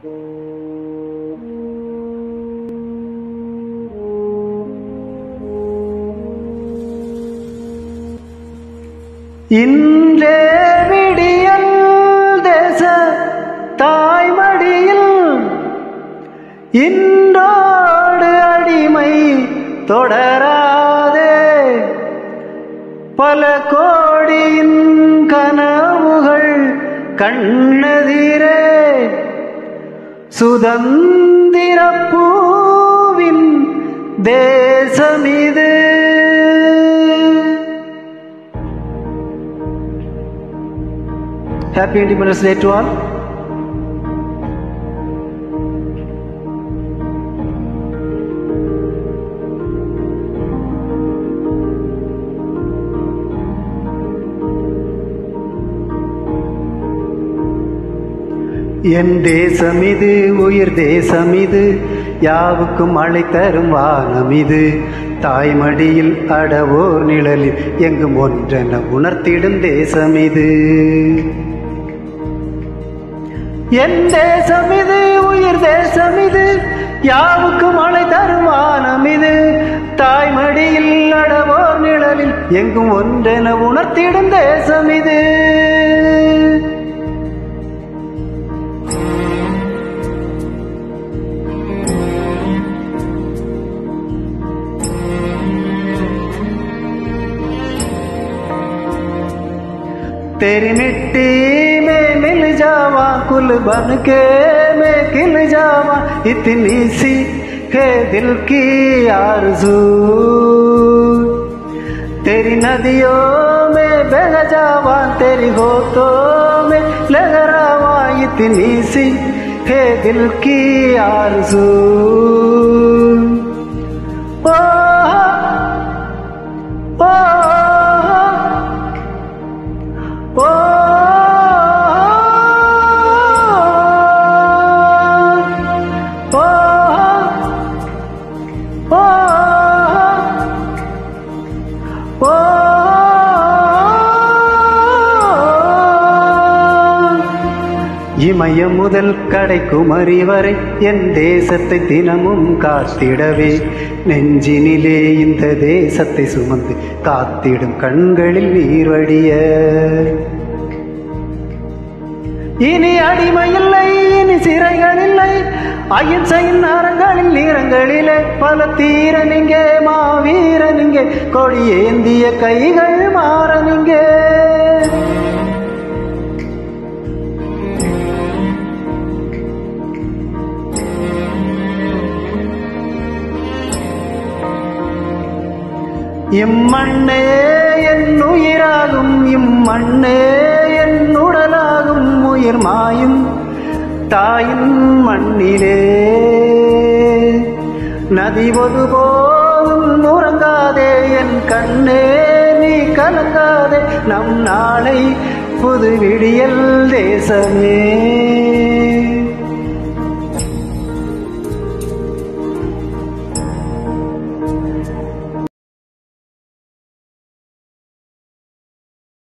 இன்றே விடியல் தேச தாய்மடியில் இன்றோடு அடிமை தொடராதே பல கோடியின் கனவுகள் கண்ணெதிரே சுதந்திர பூவின் தேசமிது Happy Independence Day to all. என் தேசம் இது உயிர் தேசம் இது யாவுக்கும் மழை தரும் வானம் இது தாய்மடியில் அடவோர் நிழலில் எங்கும் ஒன்றென உணர்த்திடும் தேசம் இது என் தேசம் இது உயிர் தேசம் இது யாவுக்கும் மழை தரும் வானம் இது தாய்மடியில் அடவோர் நிழலில் எங்கும் ஒன்றென உணர்த்திடும் தேசம் இது तेरी मिट्टी में मिल जावा कुल बन के मैं खिल जावा इतनी सी है दिल की आरज़ू तेरी नदियों में बह जावा तेरी होठों में लहरावा इतनी सी है दिल की आरज़ू ओ, ओ, ओ, ओ, ओ, ஓ இமயம் முதல் கடைக்குமரி வரை என் தேசத்தை தினமும் காத்திடவே நெஞ்சினிலே இந்த தேசத்தை சுமந்து காத்திடும் கண்களில் நீர் வடிய இனி அடிமை இல்லை இனி சிறைகள் இல்லை அகிம்சையின் அறங்களில் நீரங்களிலே பல தீரனிங்கே மாவீரனிங்கே கொடியேந்திய கைகள் மாறனிங்கே இம்மண்ணே என் உயிராகும் இம்மண்ணே என் உடலாகும் உயிர் மாயும் தாயின் மண்ணிலே நதி ஒதுபோதும் உறங்காதே என் கண்ணே நீ கலங்காதே நம் நாளை புது விடியல் தேசமே